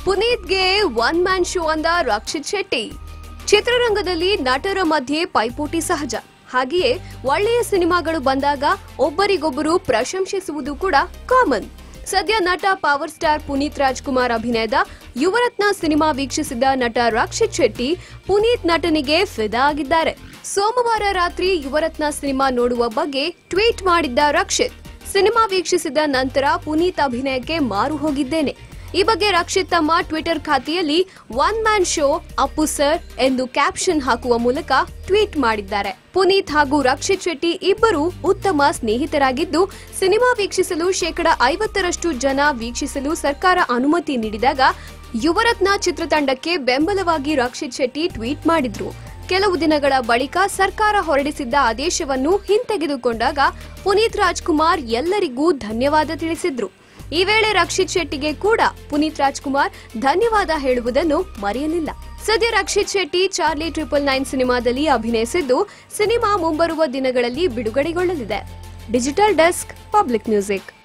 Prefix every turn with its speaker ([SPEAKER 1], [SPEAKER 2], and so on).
[SPEAKER 1] ಪುನೀತ್ಗೆ one man show ಅಂದ ರಕ್ಷಿತ್ ಶೆಟ್ಟಿ ಚಿತ್ರರಂಗದಲ್ಲಿ ನಟರ ಮಧ್ಯೆ ಪೈಪೋಟಿ ಸಹಜ ಹಾಗೆಯೇ ಒಳ್ಳೆಯ ಸಿನಿಮಾಗಳು ಬಂದಾಗ ಒಬ್ಬರಿಗೊಬ್ಬರು ಪ್ರಶಂಸಿಸುವುದು ಕೂಡ ಕಾಮನ್ ಸದ್ಯ ನಟ ಪವರ್ ಸ್ಟಾರ್ ಪುನೀತ್ ರಾಜ್ಕುಮಾರ್ ಅಭಿನಯದ ಯುವರತ್ನ ಸಿನಿಮಾ ವೀಕ್ಷಿಸಿದ ನಟ ರಕ್ಷಿತ್ ಶೆಟ್ಟಿ ಪುನೀತ್ ನಟನಿಗೆ ಫಿದಾ ಆಗಿದ್ದಾರೆ ಸೋಮವಾರ ರಾತ್ರಿ ಯುವರತ್ನ ಸಿನಿಮಾ ನೋಡುವ ಬಗ್ಗೆ ಟ್ವೀಟ್ ಮಾಡಿದ್ದ ರಕ್ಷಿತ್ ಸಿನಿಮಾ ವೀಕ್ಷಿಸಿದ ನಂತರ ಪುನೀತ್ ಅಭಿನಯಕ್ಕೆ ಮಾರು ಹೋಗಿದ್ದೇನೆ ಈ ಬಗ್ಗೆ ರಕ್ಷಿತ್ ತಮ್ಮ ಟ್ವಿಟರ್ ಖಾತೆಯಲ್ಲಿ one man show Appu sir ಎಂದು ಕ್ಯಾಪ್ಷನ್ ಹಾಕುವ ಮೂಲಕ ಟ್ವೀಟ್ ಮಾಡಿದ್ದಾರೆ ಪುನೀತ್ ಹಾಗೂ ರಕ್ಷಿತ್ ಶೆಟ್ಟಿ ಇಬ್ಬರು ಉತ್ತಮ ಸ್ನೇಹಿತರಾಗಿದ್ದು ಸಿನಿಮಾ ವೀಕ್ಷಿಸಲು ಶೇಕಡ ಐವತ್ತರಷ್ಟು ಜನ ವೀಕ್ಷಿಸಲು ಸರ್ಕಾರ ಅನುಮತಿ ನೀಡಿದಾಗ ಯುವರತ್ನ ಚಿತ್ರತಂಡಕ್ಕೆ ಬೆಂಬಲವಾಗಿ ರಕ್ಷಿತ್ ಶೆಟ್ಟಿ ಟ್ವೀಟ್ ಮಾಡಿದ್ರು ಕೆಲವು ದಿನಗಳ ಬಳಿಕ ಸರ್ಕಾರ ಹೊರಡಿಸಿದ್ದ ಆದೇಶವನ್ನು ಹಿಂತೆಗೆದುಕೊಂಡಾಗ ಪುನೀತ್ ರಾಜ್ಕುಮಾರ್ ಎಲ್ಲರಿಗೂ ಧನ್ಯವಾದ ತಿಳಿಸಿದ್ರು ಈ ವೇಳೆ ರಕ್ಷಿತ್ ಶೆಟ್ಟಿಗೆ ಕೂಡ ಪುನೀತ್ ರಾಜ್ಕುಮಾರ್ ಧನ್ಯವಾದ ಹೇಳುವುದನ್ನು ಮರೆಯಲಿಲ್ಲ ಸದ್ಯ Rakshit Shetty Charlie triple nine ಸಿನಿಮಾದಲ್ಲಿ ಅಭಿನಯಿಸಿದ್ದು ಸಿನಿಮಾ ಮುಂಬರುವ ದಿನಗಳಲ್ಲಿ ಬಿಡುಗಡೆಗೊಳ್ಳಲಿದೆ ಡಿಜಿಟಲ್ ಡೆಸ್ಕ್ ಪಬ್ಲಿಕ್ ಮ್ಯೂಸಿಕ್